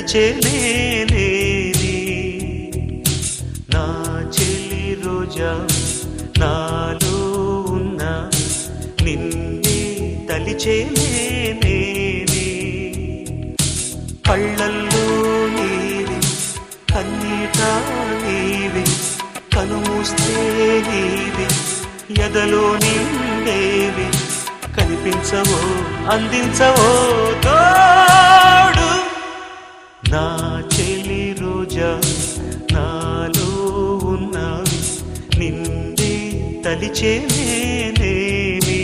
తలిచే నేనే నా చెల్లి రోజా నాలో ఉన్న నిన్నే తలిచే నేనే కళ్ళల్లో నీవి కన్నీట నీవి కనుమూస్తే నీవి ఎదలో నిండేవి కనిపించవో అందించవో తోడు నా చెలి రోజా నాలో ఉన్నవి నిండి తలిచే నేనేమి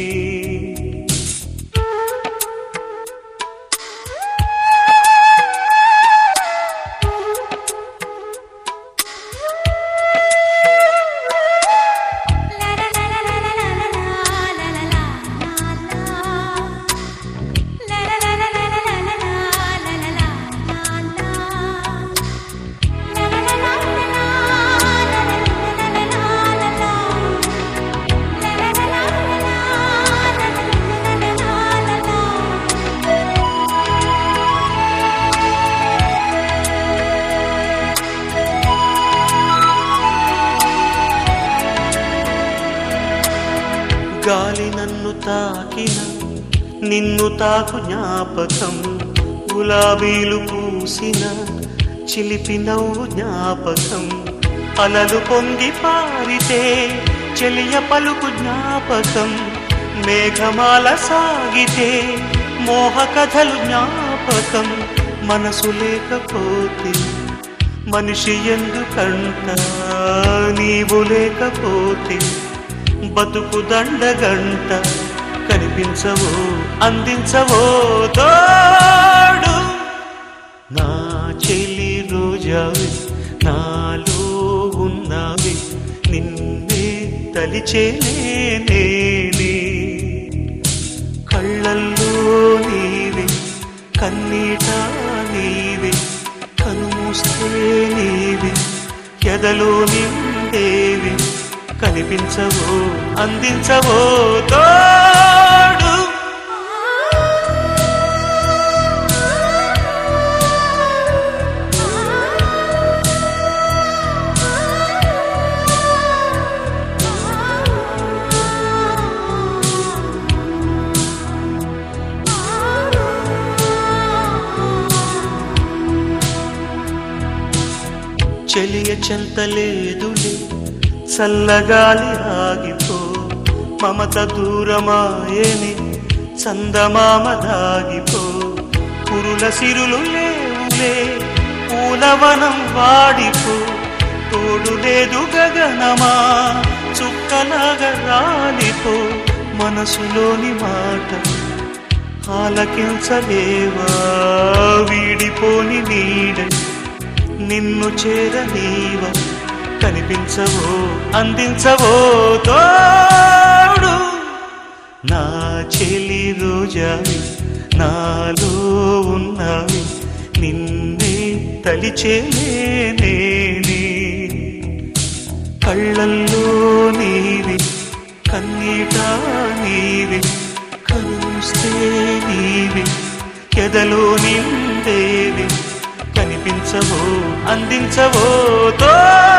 గాలి నన్ను తాకిన నిన్ను తాకు జ్ఞాపకం గులాబీలు పూసిన చిలిపి నవ్వు జ్ఞాపకం అలలు పొంగి పారితే చెలియ పలుకు జ్ఞాపకం మేఘమాల సాగితే మోహ కథలు జ్ఞాపకం మనసు లేకపోతే మనిషి ఎందుకంట నీవు లేకపోతే బతుకు దండగంట కనిపించవో అందించవో తోడు నా చెలి రోజావి నాలో ఉన్నవి నిన్నే తలిచే నేనే కళ్ళల్లో నీవి కన్నీట నీవి కనుమూస్తే నీవి ఎదలో నిండేవి కనిపించవో అందించవో తోడు చెలియ చెంతలేదులే చల్లగాలి ఆగిపో మమత దూరమాయని చందమామ దాగిపో పురుల సిరులు లేవులే పూలవనం వాడిపో తోడు లేదు గగనమా చుక్కలాగా రాలిపో మనసులోని మాట ఆలకించలేవా వీడిపోని నీడ నిన్ను చేరనీవ కనిపించవో అందించవో తోడు నా చెలి రోజావి నాలో ఉన్నవి నిన్నే తలిచే నేనే కళ్ళల్లో నీవి కన్నీట నీవి కలుస్తే నీవి ఎదలో నిండేవి కనిపించవో అందించవో తో